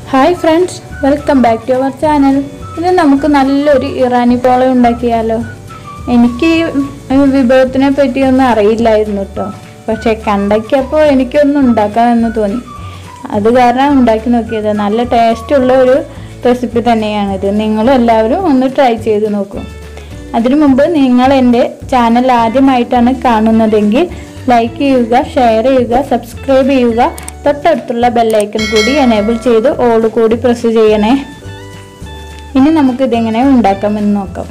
hi friends welcome back to our channel ഇത് നമുക്ക് നല്ലൊരു ഇറാനി പോള ഉണ്ടാക്കിയാലോ എനിക്ക് ഈ വിഭവത്തിനെ പറ്റിയൊന്നും അറിയില്ലായിരുന്നു കേട്ടോ പക്ഷെ കണ്ടയ്ക്കപ്പോൾ എനിക്കൊന്നും ഉണ്ടാക്കാമെന്ന് തോന്നി അത് കാരണം ഉണ്ടാക്കി നോക്കിയത് നല്ല ടേസ്റ്റുള്ള ഒരു റെസിപ്പി തന്നെയാണിത് നിങ്ങളും എല്ലാവരും ഒന്ന് ട്രൈ ചെയ്ത് നോക്കൂ അതിനു മുമ്പ് നിങ്ങൾ എൻ്റെ ചാനൽ ആദ്യമായിട്ടാണ് കാണുന്നതെങ്കിൽ ലൈക്ക് ചെയ്യുക ഷെയർ ചെയ്യുക സബ്സ്ക്രൈബ് ചെയ്യുക തൊട്ടടുത്തുള്ള ബെല്ലൈക്കൺ കൂടി എനേബിൾ ചെയ്ത് ഓൾ കൂടി പ്രസ് ചെയ്യണേ ഇനി നമുക്ക് ഇതെങ്ങനെ ഉണ്ടാക്കാമെന്ന് നോക്കാം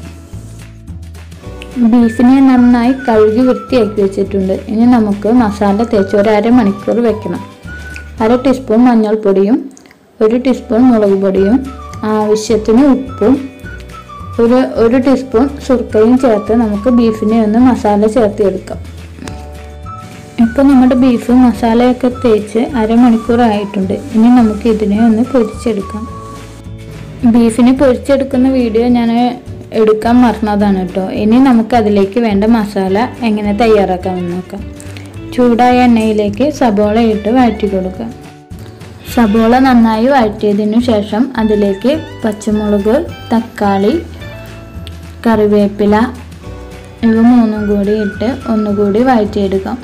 ബീഫിനെ നന്നായി കഴുകി വൃത്തിയാക്കി വെച്ചിട്ടുണ്ട് ഇനി നമുക്ക് മസാല തേച്ച് ഒരു അരമണിക്കൂർ വെക്കണം അര ടീസ്പൂൺ മഞ്ഞൾപ്പൊടിയും ഒരു ടീസ്പൂൺ മുളക് പൊടിയും ആവശ്യത്തിന് ഉപ്പും ഒരു ഒരു ടീസ്പൂൺ സുർക്കയും ചേർത്ത് നമുക്ക് ബീഫിനെ ഒന്ന് മസാല ചേർത്തെടുക്കാം ഇപ്പോൾ നമ്മുടെ ബീഫ് മസാലയൊക്കെ തേച്ച് അരമണിക്കൂർ ആയിട്ടുണ്ട് ഇനി നമുക്ക് ഇതിനെ ഒന്ന് പൊരിച്ചെടുക്കാം ബീഫിനെ പൊരിച്ചെടുക്കുന്ന വീഡിയോ ഞാൻ എടുക്കാൻ മറന്നതാണ് കേട്ടോ ഇനി നമുക്ക് അതിലേക്ക് വേണ്ട മസാല എങ്ങനെ തയ്യാറാക്കാമെന്ന് നോക്കാം ചൂടായ എണ്ണയിലേക്ക് സബോള ഇട്ട് വഴറ്റി കൊടുക്കാം സബോള നന്നായി വഴറ്റിയതിനു ശേഷം അതിലേക്ക് പച്ചമുളക് തക്കാളി കറിവേപ്പില ഇവ മൂന്നും കൂടി ഇട്ട് ഒന്നുകൂടി വഴറ്റിയെടുക്കാം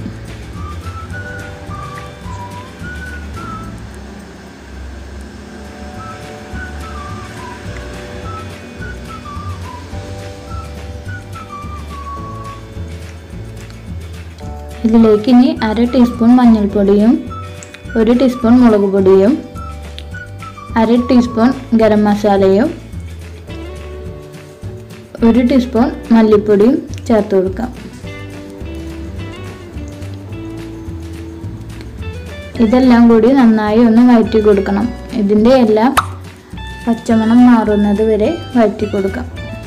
ഇതിലേക്ക് ഇനി അര ടീസ്പൂൺ മഞ്ഞൾപ്പൊടിയും ഒരു ടീസ്പൂൺ മുളക് പൊടിയും അര ടീസ്പൂൺ ഗരം മസാലയും ഒരു ടീസ്പൂൺ മല്ലിപ്പൊടിയും ചേർത്ത് കൊടുക്കാം ഇതെല്ലാം കൂടി നന്നായി ഒന്ന് വഴറ്റി കൊടുക്കണം ഇതിൻ്റെ എല്ലാം പച്ചമണം മാറുന്നത് വരെ വഴറ്റി കൊടുക്കാം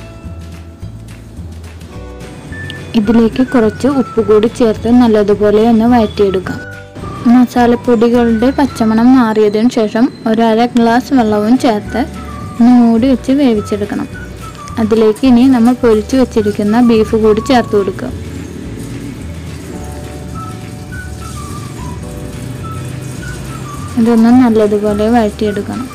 ഇതിലേക്ക് കുറച്ച് ഉപ്പ് കൂടി ചേർത്ത് നല്ലതുപോലെ ഒന്ന് വഴറ്റിയെടുക്കാം മസാലപ്പൊടികളുടെ പച്ചമണം മാറിയതിനു ശേഷം ഒരു അര ഗ്ലാസ് വെള്ളവും ചേർത്ത് ഒന്ന് മൂടി വെച്ച് വേവിച്ചെടുക്കണം അതിലേക്ക് ഇനി നമ്മൾ പൊരിച്ചു വെച്ചിരിക്കുന്ന ബീഫ് കൂടി ചേർത്ത് കൊടുക്കുക ഇതൊന്ന് നല്ലതുപോലെ വഴറ്റിയെടുക്കണം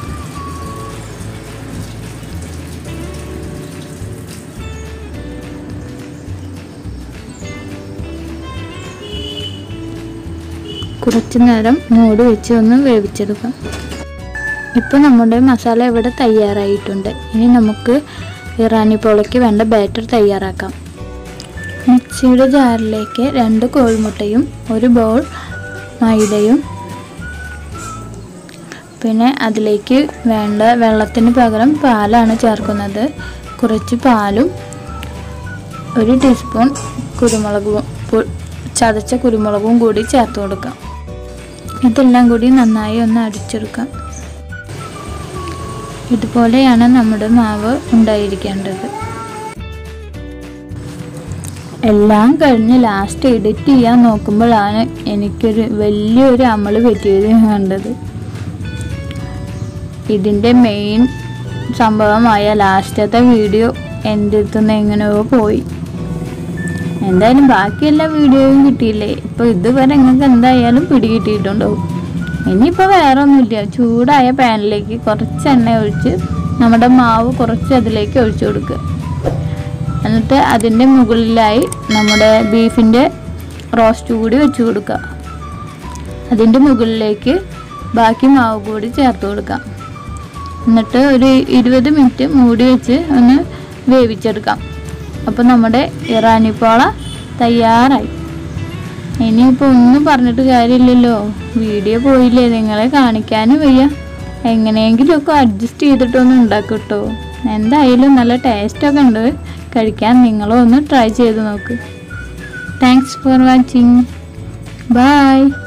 കുറച്ച് നേരം മൂടി വെച്ച് ഒന്ന് വേവിച്ചെടുക്കാം ഇപ്പോൾ നമ്മുടെ മസാല ഇവിടെ തയ്യാറായിട്ടുണ്ട് ഇനി നമുക്ക് ഇറാനി പോളയ്ക്ക് വേണ്ട ബാറ്റർ തയ്യാറാക്കാം മിക്സിയുടെ ജാറിലേക്ക് രണ്ട് കോഴിമുട്ടയും ഒരു ബൗൾ മൈദയും പിന്നെ അതിലേക്ക് വേണ്ട വെള്ളത്തിന് പകരം പാലാണ് ചേർക്കുന്നത് കുറച്ച് പാലും ഒരു ടീസ്പൂൺ കുരുമുളക് പൊ- ചതച്ച കുരുമുളകും കൂടി ചേർത്ത് കൊടുക്കാം ഇതെല്ലാം കൂടി നന്നായി ഒന്ന് അടിച്ചെടുക്കാം ഇതുപോലെയാണ് നമ്മുടെ മാവ് ഉണ്ടായിരിക്കേണ്ടത് എല്ലാം കഴിഞ്ഞ് ലാസ്റ്റ് എഡിറ്റ് ചെയ്യാൻ നോക്കുമ്പോഴാണ് എനിക്കൊരു വലിയൊരു അമള് പറ്റിയത് കണ്ടത് ഇതിൻ്റെ മെയിൻ സംഭവമായ ലാസ്റ്റത്തെ വീഡിയോ എൻ്റെ അടുത്തുനിന്ന് എങ്ങനെയോ പോയി എന്തായാലും ബാക്കി എല്ലാ വീഡിയോയും കിട്ടിയില്ലേ ഇപ്പോൾ ഇതുവരെ നിങ്ങൾക്ക് എന്തായാലും പിടികിട്ടിയിട്ടുണ്ടാവും ഇനിയിപ്പോൾ വേറെ ഒന്നുമില്ല ചൂടായ പാനിലേക്ക് കുറച്ച് എണ്ണ ഒഴിച്ച് നമ്മുടെ മാവ് കുറച്ച് അതിലേക്ക് ഒഴിച്ചു കൊടുക്കുക എന്നിട്ട് അതിൻ്റെ മുകളിലായി നമ്മുടെ ബീഫിൻ്റെ റോസ്റ്റ് കൂടി വെച്ച് കൊടുക്കുക അതിൻ്റെ മുകളിലേക്ക് ബാക്കി മാവ് കൂടി ചേർത്ത് കൊടുക്കാം എന്നിട്ട് ഒരു ഇരുപത് മിനിറ്റ് മൂടി വെച്ച് ഒന്ന് വേവിച്ചെടുക്കാം അപ്പോൾ നമ്മുടെ ഇറാനിപ്പോള തയ്യാറായി ഇനിയിപ്പോൾ ഒന്നും പറഞ്ഞിട്ട് കാര്യമില്ലല്ലോ വീഡിയോ പോയില്ലേ നിങ്ങളെ കാണിക്കാനും വയ്യ എങ്ങനെയെങ്കിലുമൊക്കെ അഡ്ജസ്റ്റ് ചെയ്തിട്ടൊന്ന് ഉണ്ടാക്കും കേട്ടോ എന്തായാലും നല്ല ടേസ്റ്റൊക്കെ ഉണ്ട് കഴിക്കാൻ നിങ്ങളും ഒന്ന് ട്രൈ ചെയ്ത് നോക്ക് താങ്ക്സ് ഫോർ വാച്ചിങ് ബൈ